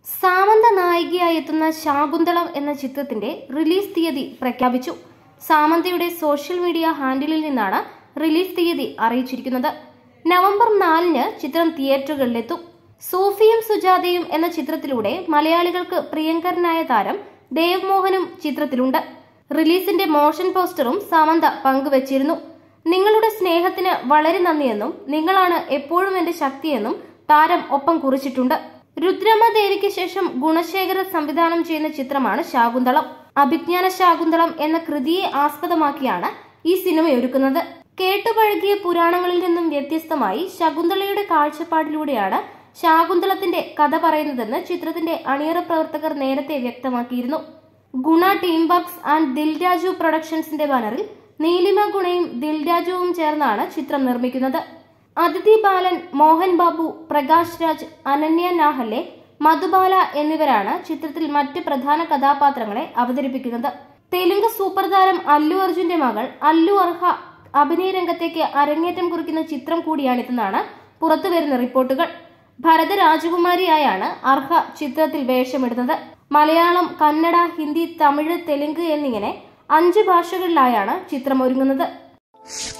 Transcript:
സാമന്ത നായികയായി എത്തുന്ന ശാകുന്തളം എന്ന ചിത്രത്തിന്റെ റിലീസ് തീയതി പ്രഖ്യാപിച്ചു സാമന്തയുടെ സോഷ്യൽ മീഡിയ ഹാൻഡിലിൽ നിന്നാണ് റിലീസ് തീയതി അറിയിച്ചിരിക്കുന്നത് നവംബർ നാലിന് ചിത്രം തിയേറ്ററുകളിലെത്തും സൂഫിയും സുജാതയും എന്ന ചിത്രത്തിലൂടെ മലയാളികൾക്ക് പ്രിയങ്കരനായ താരം ദേവ് മോഹനും ചിത്രത്തിലുണ്ട് റിലീസിന്റെ മോഷൻ പോസ്റ്ററും സാമന്ത പങ്കുവച്ചിരുന്നു നിങ്ങളുടെ സ്നേഹത്തിന് വളരെ നന്ദിയെന്നും നിങ്ങളാണ് എപ്പോഴും എന്റെ ശക്തിയെന്നും താരം ഒപ്പം കുറിച്ചിട്ടുണ്ട് രുദ്രമദേവിക്ക് ശേഷം ഗുണശേഖര സംവിധാനം ചെയ്യുന്ന ചിത്രമാണ് ശാകുന്തളം അഭിജ്ഞാന ശാകുന്തളം എന്ന കൃതിയെ ആസ്പദമാക്കിയാണ് ഈ സിനിമ ഒരുക്കുന്നത് കേട്ടുപഴകിയ പുരാണങ്ങളിൽ നിന്നും വ്യത്യസ്തമായി ശകുന്തളയുടെ കാഴ്ചപ്പാടിലൂടെയാണ് ശാകുന്തളത്തിന്റെ കഥ പറയുന്നതെന്ന് ചിത്രത്തിന്റെ അണിയറ പ്രവർത്തകർ നേരത്തെ വ്യക്തമാക്കിയിരുന്നു ഗുണ ടീം വർക്സ് ആൻഡ് ദിൽരാജു പ്രൊഡക്ഷൻസിന്റെ ബാനറിൽ നീലിമ ഗുണയും ദിൽരാജുവും ചേർന്നാണ് ചിത്രം നിർമ്മിക്കുന്നത് അതിഥി ബാലൻ മോഹൻ ബാബു പ്രകാശ് രാജ് അനന്യ നാഹല്ലെ മധുബാല എന്നിവരാണ് ചിത്രത്തിൽ മറ്റ് പ്രധാന കഥാപാത്രങ്ങളെ അവതരിപ്പിക്കുന്നത് തെലുങ്ക് സൂപ്പർ താരം അല്ലു അർജുന്റെ മകൾ അല്ലു അർഹ അഭിനയ രംഗത്തേക്ക് അരങ്ങേറ്റം കുറിക്കുന്ന ചിത്രം കൂടിയാണിതെന്നാണ് പുറത്തുവരുന്ന റിപ്പോർട്ടുകൾ ഭരത രാജകുമാരിയായാണ് അർഹ ചിത്രത്തിൽ വേഷമിടുന്നത് മലയാളം കന്നഡ ഹിന്ദി തമിഴ് തെലുങ്ക് എന്നിങ്ങനെ അഞ്ച് ഭാഷകളിലായാണ് ചിത്രം ഒരുങ്ങുന്നത്